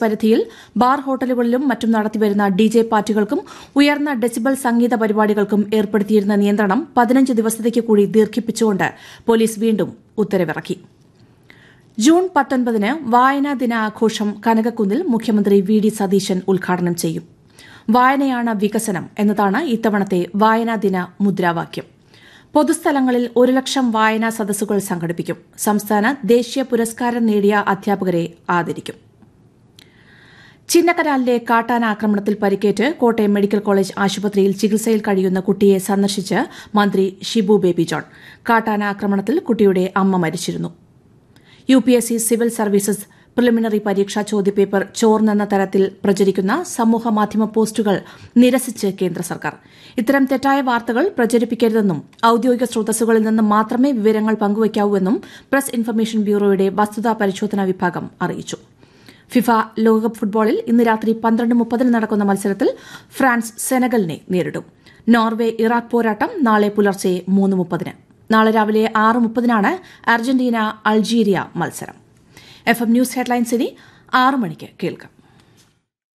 പരിധിയിൽ ബാർ ഹോട്ടലുകളിലും മറ്റും നടത്തിവരുന്ന ഡി ജെ പാർട്ടികൾക്കും ഉയർന്ന ഡെസിബൽ സംഗീത പരിപാടികൾക്കും ഏർപ്പെടുത്തിയിരുന്ന നിയന്ത്രണം പതിനഞ്ച് ദിവസത്തേക്ക് കൂടി ദീർഘിപ്പിച്ചുകൊണ്ട് പോലീസ് വീണ്ടും ഉത്തരവിറക്കി ജൂൺ പത്തൊൻപതിന് വായനാ ദിനാഘോഷം കനകക്കുന്നിൽ മുഖ്യമന്ത്രി വി ഡി സതീശൻ ഉദ്ഘാടനം ചെയ്യും വായനയാണ് വികസനം എന്നതാണ് ഇത്തവണത്തെ വായനാ ദിന മുദ്രാവാക്യം പൊതുസ്ഥലങ്ങളിൽ ഒരു ലക്ഷം വായനാ സദസ്സുകൾ സംഘടിപ്പിക്കും സംസ്ഥാന ദേശീയ പുരസ്കാരം നേടിയ അധ്യാപകരെ ആദരിക്കും ചിന്നക്കനാലിലെ കാട്ടാന ആക്രമണത്തിൽ പരിക്കേറ്റ് കോട്ടയം മെഡിക്കൽ കോളേജ് ആശുപത്രിയിൽ ചികിത്സയിൽ കഴിയുന്ന കുട്ടിയെ സന്ദർശിച്ച് മന്ത്രി ഷിബു ബേബി ജോൺ കാട്ടാന ആക്രമണത്തിൽ കുട്ടിയുടെ അമ്മ മരിച്ചിരുന്നു U P S C civil services preliminary പരീക്ഷാ ചോദ്യപേപ്പർ ചോർന്നെന്ന തരത്തിൽ പ്രചരിക്കുന്ന സമൂഹമാധ്യമ പോസ്റ്റുകൾ നിരസിച്ച് കേന്ദ്ര സർക്കാർ ഇത്തരം തെറ്റായ വാർത്തകൾ പ്രചരിപ്പിക്കരുതെന്നും ഔദ്യോഗിക സ്രോതസ്സുകളിൽ നിന്ന് മാത്രമേ വിവരങ്ങൾ പങ്കുവയ്ക്കാവൂവെന്നും പ്രസ് ഇൻഫർമേഷൻ ബ്യൂറോയുടെ വസ്തുതാ പരിശോധനാ വിഭാഗം അറിയിച്ചു ഫിഫ ലോകകപ്പ് ഫുട്ബോളിൽ ഇന്ന് രാത്രി പന്ത്രണ്ട് മുപ്പതിന് നടക്കുന്ന മത്സരത്തിൽ ഫ്രാൻസ് സെനഗലിനെ നേരിടും നോർവെ ഇറാഖ് പോരാട്ടം നാളെ പുലർച്ചെ മൂന്ന് മുപ്പതിന് നാളെ രാവിലെ ആറ് മുപ്പതിനാണ് അർജന്റീന അൾജീരിയ മത്സരം എഫ് എം ന്യൂസ് ഹെഡ്ലൈൻസ് ഇനി ആറ് മണിക്ക് കേൾക്കാം